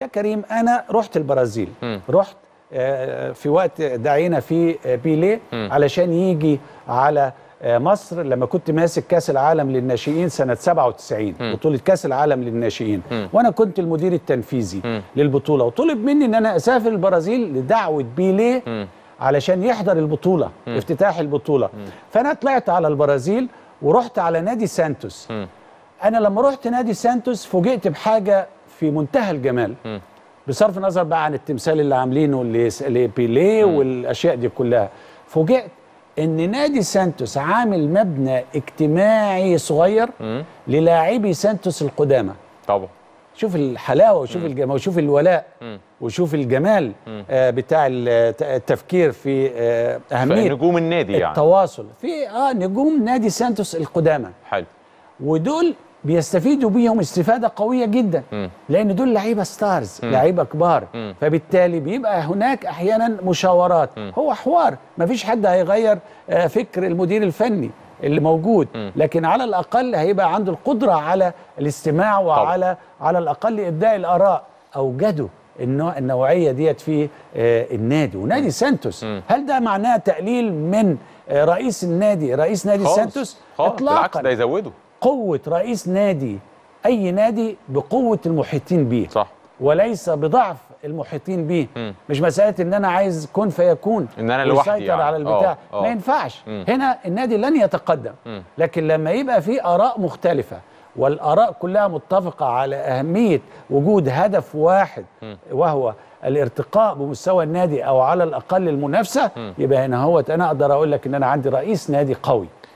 يا كريم انا رحت البرازيل مم. رحت آه، في وقت دعينا فيه آه، بيليه مم. علشان يجي على آه، مصر لما كنت ماسك كاس العالم للناشئين سنه 97 مم. بطوله كاس العالم للناشئين مم. وانا كنت المدير التنفيذي مم. للبطوله وطلب مني ان انا اسافر البرازيل لدعوه بيليه مم. علشان يحضر البطوله مم. افتتاح البطوله فانا طلعت على البرازيل ورحت على نادي سانتوس مم. انا لما رحت نادي سانتوس فوجئت بحاجه في منتهى الجمال مم. بصرف النظر بقى عن التمثال اللي عاملينه ل- لبيليه والاشياء دي كلها فوجئت ان نادي سانتوس عامل مبنى اجتماعي صغير مم. للاعبي سانتوس القدامى طبعا شوف الحلاوه وشوف الجمال وشوف الولاء مم. وشوف الجمال آه بتاع الت- التفكير في آه اهميه نجوم النادي يعني التواصل في اه نجوم نادي سانتوس القدامى حلو ودول بيستفيدوا بيهم استفاده قويه جدا مم. لان دول لعيبه ستارز مم. لعيبه كبار مم. فبالتالي بيبقى هناك احيانا مشاورات مم. هو حوار مفيش حد هيغير آه، فكر المدير الفني اللي موجود مم. لكن على الاقل هيبقى عنده القدره على الاستماع وعلى على الاقل ابداء الاراء اوجدوا النوع النوعيه ديت في آه، النادي ونادي سانتوس مم. هل ده معناه تقليل من آه، رئيس النادي رئيس نادي خالص. سانتوس خالص بالعكس ده يزوده قوة رئيس نادي أي نادي بقوة المحيطين بيه صح وليس بضعف المحيطين بيه مم. مش مسألة إن أنا عايز كن فيكون إن أنا لوحدي ويسيطر يعني. على البتاع آه، آه. ما ينفعش مم. هنا النادي لن يتقدم مم. لكن لما يبقى في آراء مختلفة والآراء كلها متفقة على أهمية وجود هدف واحد مم. وهو الارتقاء بمستوى النادي أو على الأقل المنافسة مم. يبقى هنا هو أنا أقدر أقول لك إن أنا عندي رئيس نادي قوي